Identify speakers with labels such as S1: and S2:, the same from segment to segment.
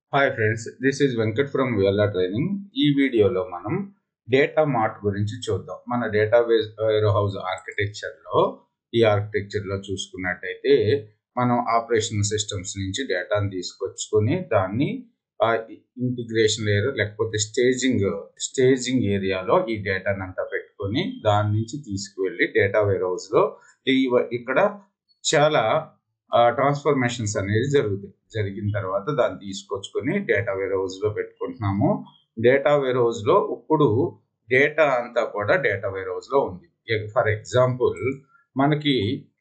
S1: Hi friends this is Venkat from విఎల్ఆ training ఈ వీడియోలో మనం డేటా మార్ట్ గురించి చూద్దాం మన డేటా వేర్ హౌస్ ఆర్కిటెక్చర్లో ఈ ఆర్కిటెక్చర్లో చూసుకున్నట్టయితే మనం ఆపరేషన్ సిస్టమ్స్ నుంచి డేటాను తీసుకొచ్చుకొని దాన్ని ఇంటిగ్రేషన్ లేయర్ లేకపోతే స్టేజింగ్ స్టేజింగ్ ఏరియాలో ఈ డేటాను అంతా పెట్టుకొని దాని నుంచి తీసుకువెళ్ళి డేటా వేర్ హౌస్లో ఇక్కడ చాలా ట్రాన్స్ఫర్మేషన్స్ అనేది జరుగుతాయి జరిగిన తర్వాత దాన్ని తీసుకొచ్చుకొని డేటా వేర్ హౌస్లో పెట్టుకుంటున్నాము డేటా వేర్ హౌస్లో ఇప్పుడు డేటా అంతా కూడా డేటా వేర్ హౌస్లో ఉంది ఫర్ ఎగ్జాంపుల్ మనకి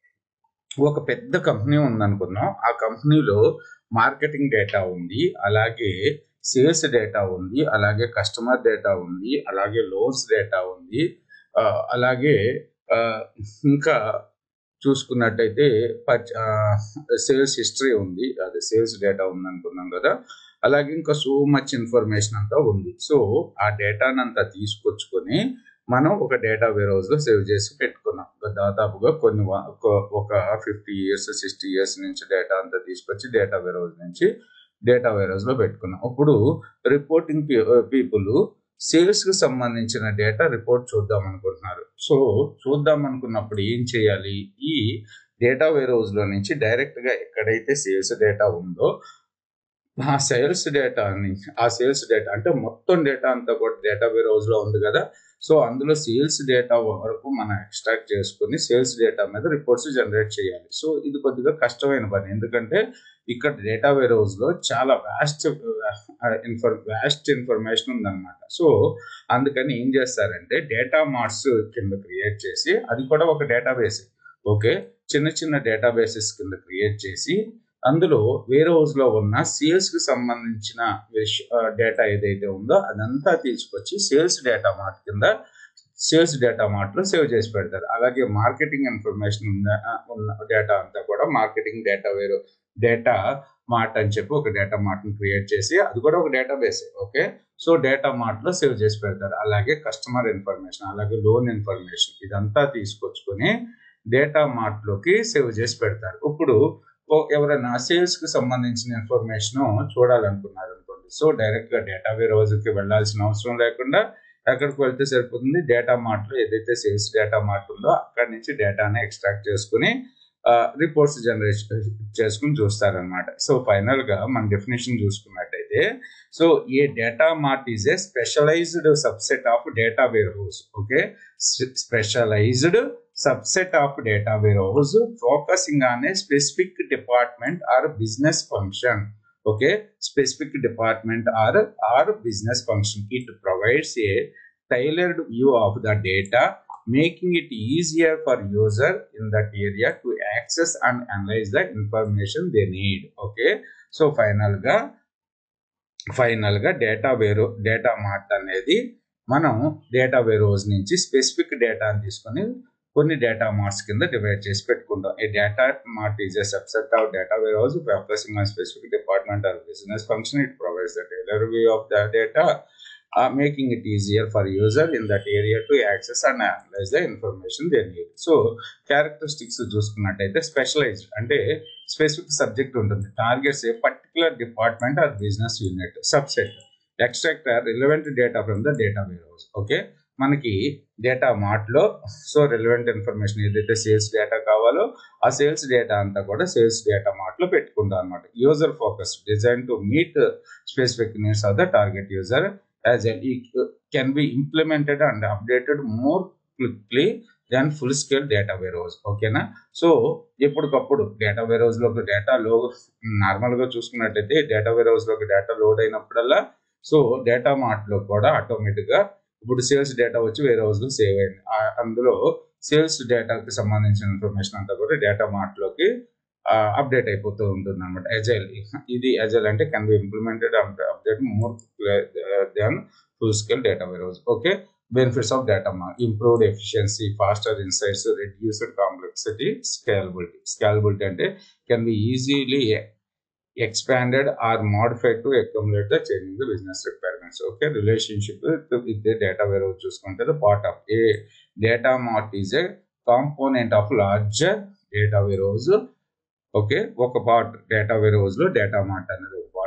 S1: ఒక పెద్ద కంపెనీ ఉందనుకుందాం ఆ కంపెనీలో మార్కెటింగ్ డేటా ఉంది అలాగే సేల్స్ డేటా ఉంది అలాగే కస్టమర్ డేటా ఉంది అలాగే లోన్స్ డేటా ఉంది అలాగే ఇంకా చూసుకున్నట్టయితే సేల్స్ హిస్టరీ ఉంది అదే సేల్స్ డేటా ఉంది అనుకున్నాం కదా అలాగే ఇంకా సో మచ్ ఇన్ఫర్మేషన్ అంతా ఉంది సో ఆ డేటాను అంతా తీసుకొచ్చుకొని మనం ఒక డేటా వేర్ హౌస్లో సేవ్ చేసి పెట్టుకున్నాం దాదాపుగా కొన్ని ఒక ఫిఫ్టీ ఇయర్స్ సిక్స్టీ ఇయర్స్ నుంచి డేటా అంతా తీసుకొచ్చి డేటా వేర్ హౌస్ నుంచి డేటా వేర్ హౌస్లో పెట్టుకున్నాం ఇప్పుడు రిపోర్టింగ్ పీపుల్ సేల్స్ కి సంబంధించిన డేటా రిపోర్ట్ చూద్దాం అనుకుంటున్నారు సో చూద్దాం అనుకున్నప్పుడు ఏం చేయాలి ఈ డేటా వేర్ హౌస్ లో నుంచి డైరెక్ట్ గా ఎక్కడైతే సేల్స్ డేటా ఉందో ఆ సేల్స్ డేటా నుంచి ఆ సేల్స్ డేటా అంటే మొత్తం డేటా అంతా కూడా డేటా వేర్ హౌస్ లో ఉంది కదా సో అందులో సేల్స్ డేటా వరకు మనం ఎక్స్ట్రాక్ట్ చేసుకుని సేల్స్ డేటా మీద రిపోర్ట్స్ జనరేట్ చేయాలి సో ఇది కొద్దిగా కష్టమైన పని ఎందుకంటే ఇక్కడ డేటా వేర్ హౌస్ లో చాలా వ్యాస్ట్ ఇన్ఫర్ వ్యాస్ట్ ఇన్ఫర్మేషన్ ఉందన్నమాట సో అందుకని ఏం చేస్తారంటే డేటా మార్ట్స్ కింద క్రియేట్ చేసి అది కూడా ఒక డేటాబేస్ ఓకే చిన్న చిన్న డేటాబేసెస్ కింద క్రియేట్ చేసి అందులో వేరే హౌస్ లో ఉన్న సేల్స్ కి సంబంధించిన డేటా ఏదైతే ఉందో అదంతా తీసుకొచ్చి సేల్స్ డేటా మార్ట్ కింద సేల్స్ డేటా మార్ట్ లో సేవ్ చేసి పెడతారు అలాగే మార్కెటింగ్ ఇన్ఫర్మేషన్ ఉన్న ఉన్న డేటా అంతా కూడా మార్కెటింగ్ డేటా వేరు డేటా మార్ట్ అని చెప్పి ఒక డేటా మార్ట్ ని క్రియేట్ చేసి అది కూడా ఒక database okay so data mart లో సేవ్ చేసి పెడతారు అలాగే కస్టమర్ ఇన్ఫర్మేషన్ అలాగే లోన్ ఇన్ఫర్మేషన్ ఇదంతా తీసుకొచ్చుకొని డేటా మార్ట్ లోకి సేవ్ చేసి పెడతారు ఇప్పుడు ఎవరైనా సేల్స్ కి సంబంధించిన ఇన్ఫర్మేషన్ చూడాలనుకున్నారు అనుకోండి సో డైరెక్ట్ గా డేటా వేర్ రోజుకి వెళ్లాల్సిన అవసరం లేకుండా ఎక్కడికి వెళ్తే సరిపోతుంది డేటా మార్ట్ లో ఏదైతే సేల్స్ డేటా మార్ట్ ఉందో అక్కడి నుంచి డేటాని ఎక్స్ట్రాక్ట్ చేసుకుని రిపోర్ట్స్ జనరేట్ చేసుకుని చూస్తారనమాట సో ఫైనల్ గా మన డెఫినేషన్ చూసుకున్నట్టయితే so a data mart is a specialized subset of data warehouse okay specialized subset of data warehouse focusing on a specific department or business function okay specific department or or business function it provides a tailored view of the data making it easier for user in that area to access and analyze the information they need okay so final ga final గా data వేరు data mart అనేది మనం data warehouse నుంచి specific డేటాని తీసుకొని కొన్ని data marts కింద divide చేసి పెట్టుకుంటాం ఈ data mart is a subset of data warehouse focusing on specific department or business function it provides the tailor view of the data making it easier for user in that area to access and analyze the information they need so characteristics చూసుకున్నట్టయితే specialized అంటే specific subject ఉంటుంది targets a particular department or business unit subset extract relevant data from the data warehouse okay మనకి data మార్ట్లో so relevant information ఏదైతే sales data కావాలో ఆ sales data అంతా కూడా సేల్స్ డేటా మార్ట్లో పెట్టుకుంటాం అనమాట user focus design to meet specific needs of the target user as can be implemented and updated more quickly than full scale data warehouse ఓకేనా so ఎప్పటికప్పుడు data వేర్ హౌస్లోకి data లో నార్మల్గా చూసుకున్నట్టయితే డేటా వేర్ హౌస్లోకి డేటా లోడ్ అయినప్పుడల్లా సో డేటా మార్ట్లో కూడా ఆటోమేటిక్గా ఇప్పుడు సేల్స్ డేటా వచ్చి వేరే హౌస్లో సేవ్ అయింది అందులో సేల్స్ డేటాకి సంబంధించిన ఇన్ఫర్మేషన్ అంతా కూడా డేటా మార్ట్లోకి అప్డేట్ అయిపోతూ ఉంటుంది అనమాట ఎజైల్ ఇది ఎజైల్ అంటే can be implemented update more than full scale data warehouse okay benefits of data mart improved efficiency faster insights reduced complexity scalability scalability అంటే can be easily expanded or modified to accommodate the changing the business requirements. Okay, relationship with, with the data warehouse చూసుకుంటే the part of a data mart is a component of larger data warehouse okay ఒక part data warehouse లో data mart అనేది ఒక part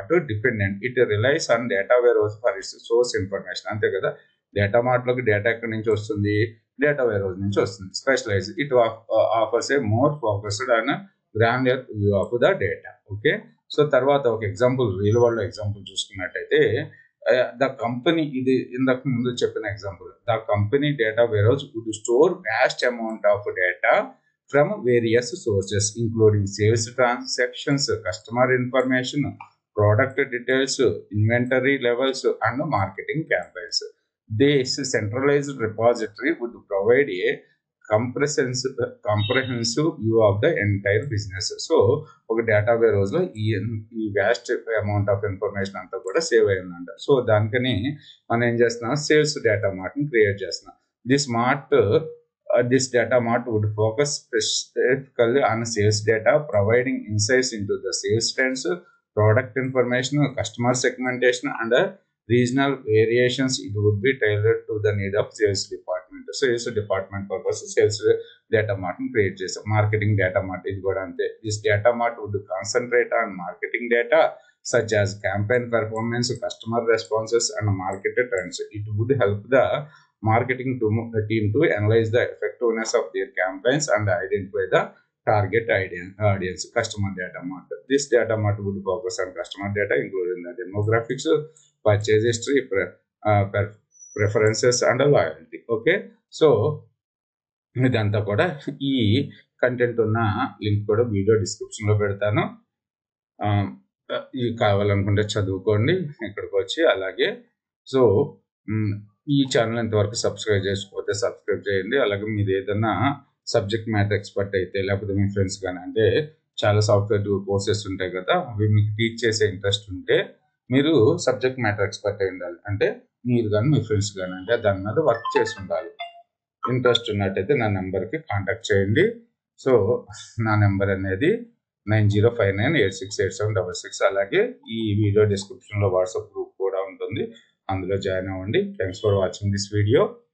S1: not dependent it relies on data warehouse for its source information అంతే కదా data మార్ట్లోకి data ఎక్కడి నుంచి వస్తుంది data warehouse నుంచి వస్తుంది specialize it offers a more focused and granular view of the data okay so తర్వాత ఒక example real world example చూసుకున్నట్టయితే ద కంపెనీ ఇది ఇంతకు ముందు చెప్పిన example the company data warehouse would store vast amount of data from various sources including sales transactions customer information product details inventory levels and marketing campaigns this centralized repository would provide a comprehensive comprehensive view of the entire business so ఒక data వేర్ రోజులో ఈ ఈ vast amount of information అంతా కూడా save అయిందంట so దానికని మనం ఏం చేస్తున్నాం సేల్స్ డేటా మార్ట్ని క్రియేట్ చేస్తున్నాం this mart this data mart would focus specifically on sales data providing insights in to the sales trends product information customer segmentation and regional variations it would be tailored to the need of sales department sales department purpose sales data మార్ట్ని create చేసాం marketing data mart ఇది కూడా అంతే this data mart would concentrate on marketing data such as campaign performance, customer responses, and market trends. It would help the marketing to, the team to analyze the effectiveness of their campaigns and identify the target audience, customer data mart. This data mart would focus on customer data, including the demographics, purchase history, pre, uh, per- preferences, and loyalty. Okay, so ఇదంతా కూడా ఈ content ఉన్న link కూడా video డిస్క్రిప్షన్లో పెడతాను ఇవి కావాలనుకుంటే చదువుకోండి ఇక్కడికి వచ్చి అలాగే సో ఈ ఛానల్ ఇంతవరకు సబ్స్క్రైబ్ చేసుకోకపోతే సబ్స్క్రైబ్ చేయండి అలాగే మీరు ఏదైనా సబ్జెక్ట్ మ్యాటర్ ఎక్స్పర్ట్ అయితే లేకపోతే మీ ఫ్రెండ్స్ కానీ అంటే చాలా సాఫ్ట్వేర్ కోర్సెస్ ఉంటాయి కదా అవి మీకు టీచ్ చేసే ఇంట్రెస్ట్ ఉంటే మీరు సబ్జెక్ట్ మ్యాటర్ ఎక్స్పర్ట్ అయి ఉండాలి అంటే మీరు కానీ మీ ఫ్రెండ్స్ కానీ అంటే దాని మీద వర్క్ చేసి ఉండాలి ఇంట్రెస్ట్ ఉన్నట్టయితే నా నెంబర్కి కాంటాక్ట్ చేయండి సో నా నెంబర్ అనేది nine zero five nine eight six eight seven double six అలాగే ఈ వీడియో డిస్క్రిప్షన్లో వాట్సాప్ గ్రూప్ కూడా ఉంటుంది అందులో జాయిన్ అవ్వండి thanks for watching this video